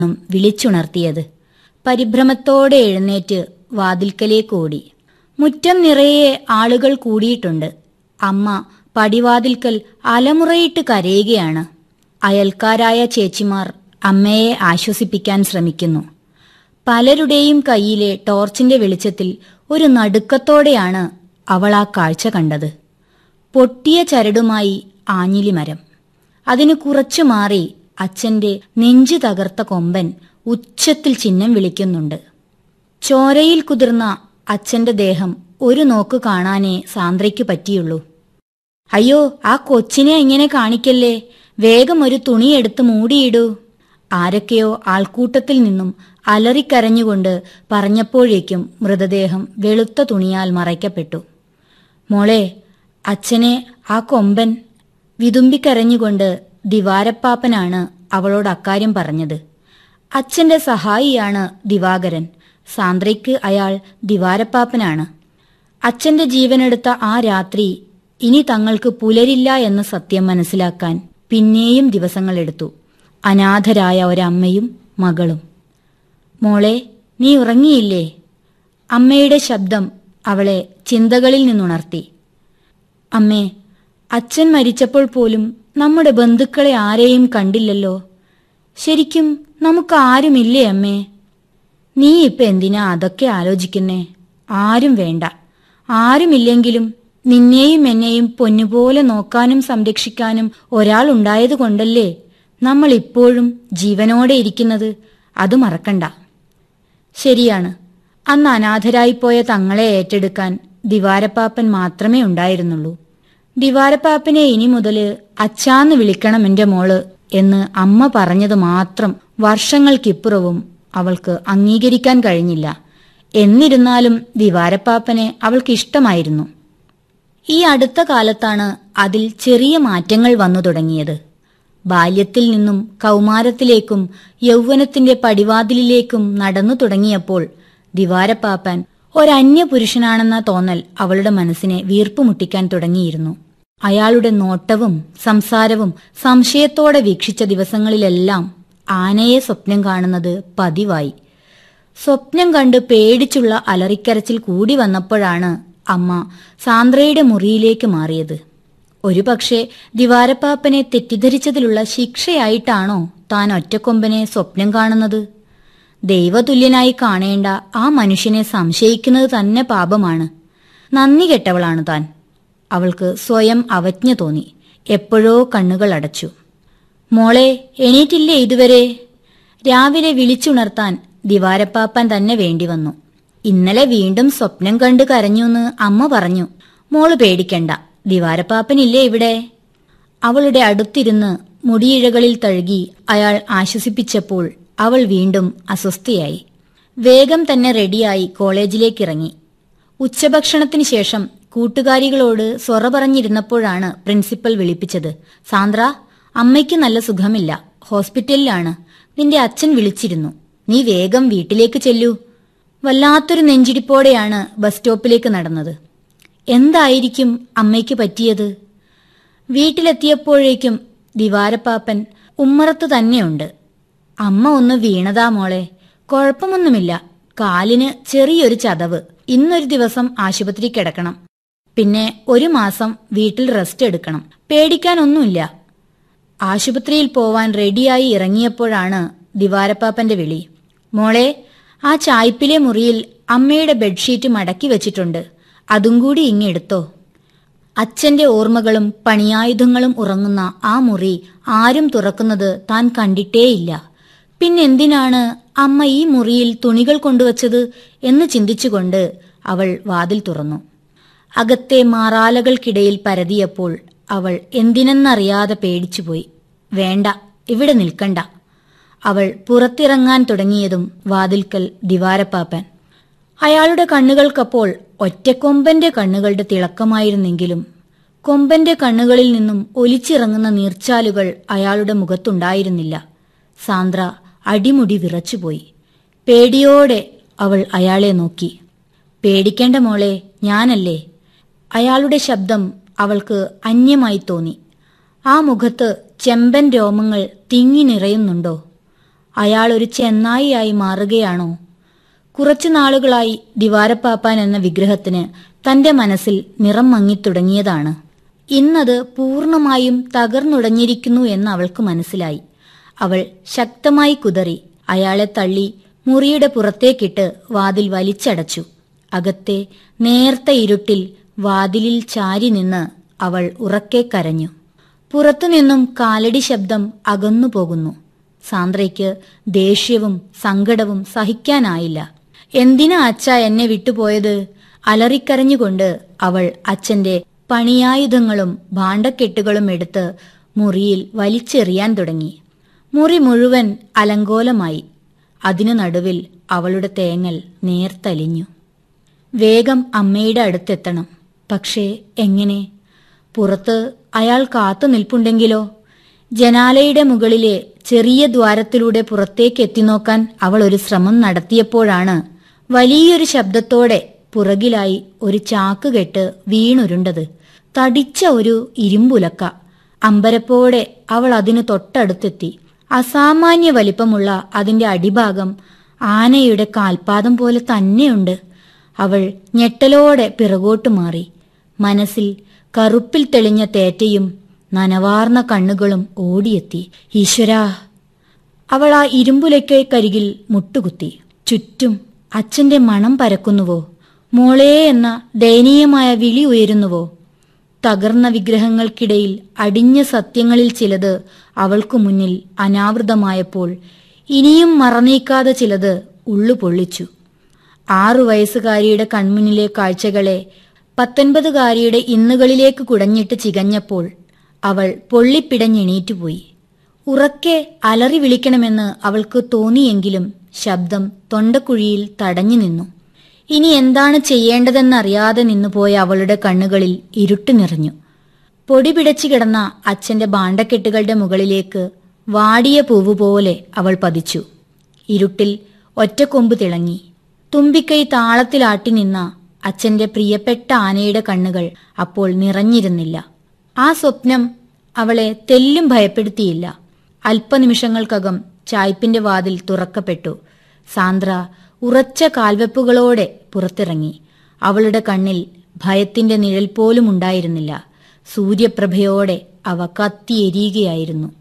ും വിളിച്ചുണർത്തിയത് പരിഭ്രമത്തോടെ എഴുന്നേറ്റ് വാതിൽക്കലേക്ക് ഓടി മുറ്റം നിറയെ ആളുകൾ കൂടിയിട്ടുണ്ട് അമ്മ പടിവാതിൽക്കൽ അലമുറയിട്ട് കരയുകയാണ് അയൽക്കാരായ ചേച്ചിമാർ അമ്മയെ ആശ്വസിപ്പിക്കാൻ ശ്രമിക്കുന്നു പലരുടെയും കയ്യിലെ ടോർച്ചിന്റെ വെളിച്ചത്തിൽ ഒരു നടുക്കത്തോടെയാണ് അവൾ ആ കാഴ്ച കണ്ടത് പൊട്ടിയ ചരടുമായി ആഞ്ഞിലിമരം അതിന് കുറച്ചു മാറി അച്ഛന്റെ നെഞ്ചു തകർത്ത കൊമ്പൻ ഉച്ചത്തിൽ ചിഹ്നം വിളിക്കുന്നുണ്ട് ചോരയിൽ കുതിർന്ന അച്ഛന്റെ ദേഹം ഒരു നോക്ക് കാണാനേ സാന്ദ്രയ്ക്ക് പറ്റിയുള്ളൂ അയ്യോ ആ കൊച്ചിനെ ഇങ്ങനെ കാണിക്കല്ലേ വേഗം ഒരു തുണിയെടുത്ത് മൂടിയിടൂ ആരൊക്കെയോ ആൾക്കൂട്ടത്തിൽ നിന്നും അലറിക്കരഞ്ഞുകൊണ്ട് പറഞ്ഞപ്പോഴേക്കും മൃതദേഹം വെളുത്ത തുണിയാൽ മറയ്ക്കപ്പെട്ടു മോളെ അച്ഛനെ ആ കൊമ്പൻ വിതുമ്പിക്കരഞ്ഞുകൊണ്ട് ദിവാരപ്പാപ്പനാണ് അവളോട് അക്കാര്യം പറഞ്ഞത് അച്ഛന്റെ സഹായിയാണ് ദിവാകരൻ സാന്ദ്രയ്ക്ക് അയാൾ ദിവാരപ്പാപ്പനാണ് അച്ഛന്റെ ജീവനെടുത്ത ആ രാത്രി ഇനി തങ്ങൾക്ക് പുലരില്ല എന്ന സത്യം മനസ്സിലാക്കാൻ പിന്നെയും ദിവസങ്ങളെടുത്തു അനാഥരായ ഒരമ്മയും മകളും മോളെ നീ ഉറങ്ങിയില്ലേ അമ്മയുടെ ശബ്ദം അവളെ ചിന്തകളിൽ നിന്നുണർത്തി അമ്മേ അച്ഛൻ മരിച്ചപ്പോൾ പോലും നമ്മുടെ ബന്ധുക്കളെ ആരെയും കണ്ടില്ലല്ലോ ശരിക്കും നമുക്ക് ആരുമില്ലേ അമ്മേ നീ ഇപ്പൊ എന്തിനാ അതൊക്കെ ആലോചിക്കുന്നേ ആരും വേണ്ട ആരുമില്ലെങ്കിലും നിന്നെയും എന്നെയും പൊന്നുപോലെ നോക്കാനും സംരക്ഷിക്കാനും ഒരാൾ ഉണ്ടായതുകൊണ്ടല്ലേ നമ്മൾ ഇപ്പോഴും ജീവനോടെ ഇരിക്കുന്നത് അത് മറക്കണ്ട ശരിയാണ് അന്ന് അനാഥരായിപ്പോയ തങ്ങളെ ഏറ്റെടുക്കാൻ ദിവാരപ്പാപ്പൻ മാത്രമേ ഉണ്ടായിരുന്നുള്ളൂ ദിവാരപ്പാപ്പനെ ഇനി മുതല് അച്ചാന്ന് വിളിക്കണം എന്റെ മോള് എന്ന് അമ്മ പറഞ്ഞത് മാത്രം വർഷങ്ങൾക്കിപ്പുറവും അവൾക്ക് അംഗീകരിക്കാൻ കഴിഞ്ഞില്ല എന്നിരുന്നാലും ദിവാരപ്പാപ്പനെ അവൾക്ക് ഇഷ്ടമായിരുന്നു ഈ അടുത്ത കാലത്താണ് അതിൽ ചെറിയ മാറ്റങ്ങൾ വന്നു തുടങ്ങിയത് ബാല്യത്തിൽ നിന്നും കൗമാരത്തിലേക്കും യൗവനത്തിന്റെ പടിവാതിലിലേക്കും നടന്നു തുടങ്ങിയപ്പോൾ ദിവാരപ്പാപ്പൻ ഒരന്യപുരുഷനാണെന്ന തോന്നൽ അവളുടെ മനസ്സിനെ വീർപ്പുമുട്ടിക്കാൻ തുടങ്ങിയിരുന്നു അയാളുടെ നോട്ടവും സംസാരവും സംശയത്തോടെ വീക്ഷിച്ച ദിവസങ്ങളിലെല്ലാം ആനയെ സ്വപ്നം കാണുന്നത് പതിവായി സ്വപ്നം കണ്ട് പേടിച്ചുള്ള അലറിക്കരച്ചിൽ കൂടി വന്നപ്പോഴാണ് അമ്മ സാന്ദ്രയുടെ മുറിയിലേക്ക് മാറിയത് ഒരുപക്ഷെ ദിവാരപ്പാപ്പനെ തെറ്റിദ്ധരിച്ചതിലുള്ള ശിക്ഷയായിട്ടാണോ താൻ ഒറ്റക്കൊമ്പനെ സ്വപ്നം കാണുന്നത് ദൈവതുല്യനായി കാണേണ്ട ആ മനുഷ്യനെ സംശയിക്കുന്നത് തന്നെ പാപമാണ് നന്ദി കെട്ടവളാണ് താൻ അവൾക്ക് സ്വയം അവജ്ഞ തോന്നി എപ്പോഴോ കണ്ണുകൾ അടച്ചു മോളെ എണീറ്റില്ലേ ഇതുവരെ രാവിലെ വിളിച്ചുണർത്താൻ ദിവാരപ്പാപ്പൻ തന്നെ വേണ്ടി വന്നു ഇന്നലെ വീണ്ടും സ്വപ്നം കണ്ട് കരഞ്ഞുന്ന് അമ്മ പറഞ്ഞു മോള് പേടിക്കണ്ട ദിവാരപ്പാപ്പനില്ലേ ഇവിടെ അവളുടെ അടുത്തിരുന്ന് മുടിയിഴകളിൽ തഴുകി അയാൾ ആശ്വസിപ്പിച്ചപ്പോൾ അവൾ വീണ്ടും അസ്വസ്ഥയായി വേഗം തന്നെ റെഡിയായി കോളേജിലേക്കിറങ്ങി ഉച്ചഭക്ഷണത്തിന് ശേഷം കൂട്ടുകാരികളോട് സൊറ പറഞ്ഞിരുന്നപ്പോഴാണ് പ്രിൻസിപ്പൽ വിളിപ്പിച്ചത് സാന്ദ്ര അമ്മയ്ക്ക് നല്ല സുഖമില്ല ഹോസ്പിറ്റലിലാണ് നിന്റെ അച്ഛൻ വിളിച്ചിരുന്നു നീ വേഗം വീട്ടിലേക്ക് ചെല്ലൂ വല്ലാത്തൊരു നെഞ്ചിടിപ്പോടെയാണ് ബസ് സ്റ്റോപ്പിലേക്ക് നടന്നത് എന്തായിരിക്കും അമ്മയ്ക്ക് പറ്റിയത് വീട്ടിലെത്തിയപ്പോഴേക്കും ദിവാരപ്പാപ്പൻ ഉമ്മറത്ത് തന്നെയുണ്ട് അമ്മ ഒന്ന് വീണതാ മോളെ കുഴപ്പമൊന്നുമില്ല കാലിന് ചെറിയൊരു ചതവ് ഇന്നൊരു ദിവസം ആശുപത്രി കിടക്കണം പിന്നെ ഒരു മാസം വീട്ടിൽ റെസ്റ്റ് എടുക്കണം പേടിക്കാനൊന്നുമില്ല ആശുപത്രിയിൽ പോവാൻ റെഡിയായി ഇറങ്ങിയപ്പോഴാണ് ദിവാരപ്പാപ്പന്റെ വിളി മോളെ ആ ചായ്പിലെ മുറിയിൽ അമ്മയുടെ ബെഡ്ഷീറ്റ് മടക്കി വെച്ചിട്ടുണ്ട് അതും കൂടി ഇങ്ങെടുത്തോ അച്ഛന്റെ ഓർമ്മകളും പണിയായുധങ്ങളും ഉറങ്ങുന്ന ആ മുറി ആരും തുറക്കുന്നത് താൻ കണ്ടിട്ടേയില്ല പിന്നെന്തിനാണ് അമ്മ ഈ മുറിയിൽ തുണികൾ കൊണ്ടുവച്ചത് എന്ന് ചിന്തിച്ചുകൊണ്ട് അവൾ വാതിൽ തുറന്നു അകത്തെ മാറാലകൾക്കിടയിൽ പരതിയപ്പോൾ അവൾ എന്തിനെന്നറിയാതെ പേടിച്ചുപോയി വേണ്ട ഇവിടെ നിൽക്കണ്ട അവൾ പുറത്തിറങ്ങാൻ തുടങ്ങിയതും വാതിൽക്കൽ ദിവാരപ്പാപ്പൻ അയാളുടെ കണ്ണുകൾക്കപ്പോൾ ഒറ്റക്കൊമ്പന്റെ കണ്ണുകളുടെ തിളക്കമായിരുന്നെങ്കിലും കൊമ്പന്റെ കണ്ണുകളിൽ നിന്നും ഒലിച്ചിറങ്ങുന്ന നീർച്ചാലുകൾ അയാളുടെ മുഖത്തുണ്ടായിരുന്നില്ല സാന്ദ്ര അടിമുടി വിറച്ചുപോയി പേടിയോടെ അവൾ അയാളെ നോക്കി പേടിക്കേണ്ട മോളെ ഞാനല്ലേ അയാളുടെ ശബ്ദം അവൾക്ക് അന്യമായി തോന്നി ആ മുഖത്ത് ചെമ്പൻ രോമങ്ങൾ തിങ്ങി നിറയുന്നുണ്ടോ അയാൾ ഒരു ചെന്നായിയായി മാറുകയാണോ കുറച്ചു നാളുകളായി ദിവാരപ്പാപ്പാൻ എന്ന വിഗ്രഹത്തിന് തന്റെ മനസ്സിൽ നിറം മങ്ങിത്തുടങ്ങിയതാണ് ഇന്നത് പൂർണമായും തകർന്നുടഞ്ഞിരിക്കുന്നു എന്ന് അവൾക്ക് മനസ്സിലായി അവൾ ശക്തമായി കുതറി അയാളെ തള്ളി മുറിയുടെ പുറത്തേക്കിട്ട് വാതിൽ വലിച്ചടച്ചു അകത്തെ നേർത്ത ഇരുട്ടിൽ വാതിലിൽ ചാരി നിന്ന് അവൾ ഉറക്കെ കരഞ്ഞു പുറത്തുനിന്നും കാലടി ശബ്ദം അകന്നു പോകുന്നു സാന്ദ്രയ്ക്ക് ദേഷ്യവും സങ്കടവും സഹിക്കാനായില്ല എന്തിനാ അച്ഛ എന്നെ വിട്ടുപോയത് അലറിക്കരഞ്ഞുകൊണ്ട് അവൾ അച്ഛന്റെ പണിയായുധങ്ങളും ഭാണ്ഡക്കെട്ടുകളും എടുത്ത് മുറിയിൽ വലിച്ചെറിയാൻ തുടങ്ങി മുറി മുഴുവൻ അലങ്കോലമായി അതിനു നടുവിൽ അവളുടെ തേങ്ങൽ നേർത്തലിഞ്ഞു വേഗം അമ്മയുടെ അടുത്തെത്തണം പക്ഷേ എങ്ങനെ പുറത്ത് അയാൾ കാത്തു നിൽപ്പുണ്ടെങ്കിലോ ജനാലയുടെ മുകളിലെ ചെറിയ ദ്വാരത്തിലൂടെ പുറത്തേക്ക് എത്തിനോക്കാൻ അവൾ ഒരു ശ്രമം നടത്തിയപ്പോഴാണ് വലിയൊരു ശബ്ദത്തോടെ പുറകിലായി ഒരു ചാക്ക് കെട്ട് വീണുരുണ്ടത് തടിച്ച ഒരു ഇരുമ്പുലക്ക അമ്പരപ്പോടെ അവൾ അതിന് തൊട്ടടുത്തെത്തി അസാമാന്യ വലിപ്പമുള്ള അതിന്റെ അടിഭാഗം ആനയുടെ കാൽപാദം പോലെ തന്നെയുണ്ട് അവൾ ഞെട്ടലോടെ പിറകോട്ടു മാറി മനസ്സിൽ കറുപ്പിൽ തെളിഞ്ഞ തേറ്റയും നനവാർന്ന കണ്ണുകളും ഓടിയെത്തി ഈശ്വരാ അവൾ ആ ഇരുമ്പുലയ്ക്കരികിൽ മുട്ടുകുത്തി ചുറ്റും അച്ഛന്റെ മണം പരക്കുന്നുവോ മോളേ എന്ന ദയനീയമായ വിളി ഉയരുന്നുവോ തകർന്ന വിഗ്രഹങ്ങൾക്കിടയിൽ അടിഞ്ഞ സത്യങ്ങളിൽ ചിലത് അവൾക്കു മുന്നിൽ അനാവൃതമായപ്പോൾ ഇനിയും മറനീക്കാതെ ചിലത് ഉള്ളു പൊള്ളിച്ചു ആറു വയസ്സുകാരിയുടെ കൺമുന്നിലെ കാഴ്ചകളെ പത്തൊൻപതുകാരിയുടെ ഇന്നുകളിലേക്ക് കുടഞ്ഞിട്ട് ചികഞ്ഞപ്പോൾ അവൾ പൊള്ളിപ്പിടഞ്ഞെണീറ്റുപോയി ഉറക്കെ അലറി വിളിക്കണമെന്ന് അവൾക്ക് തോന്നിയെങ്കിലും ശബ്ദം തൊണ്ടക്കുഴിയിൽ തടഞ്ഞു നിന്നു ഇനി എന്താണ് ചെയ്യേണ്ടതെന്നറിയാതെ നിന്നുപോയ അവളുടെ കണ്ണുകളിൽ ഇരുട്ട് നിറഞ്ഞു പൊടി പിടച്ചു കിടന്ന അച്ഛന്റെ ഭാണ്ഡക്കെട്ടുകളുടെ മുകളിലേക്ക് വാടിയ പൂവ് പോലെ അവൾ പതിച്ചു ഇരുട്ടിൽ ഒറ്റക്കൊമ്പ് തിളങ്ങി തുമ്പിക്കൈ താളത്തിലാട്ടി നിന്ന അച്ഛന്റെ പ്രിയപ്പെട്ട ആനയുടെ കണ്ണുകൾ അപ്പോൾ നിറഞ്ഞിരുന്നില്ല ആ സ്വപ്നം അവളെ തെല്ലും ഭയപ്പെടുത്തിയില്ല അല്പനിമിഷങ്ങൾക്കകം ചായ്പിന്റെ വാതിൽ തുറക്കപ്പെട്ടു സാന്ദ്ര ഉറച്ച കാൽവെപ്പുകളോടെ പുറത്തിറങ്ങി അവളുടെ കണ്ണിൽ ഭയത്തിന്റെ നിഴൽ പോലും ഉണ്ടായിരുന്നില്ല സൂര്യപ്രഭയോടെ അവ കത്തിയെരിയുകയായിരുന്നു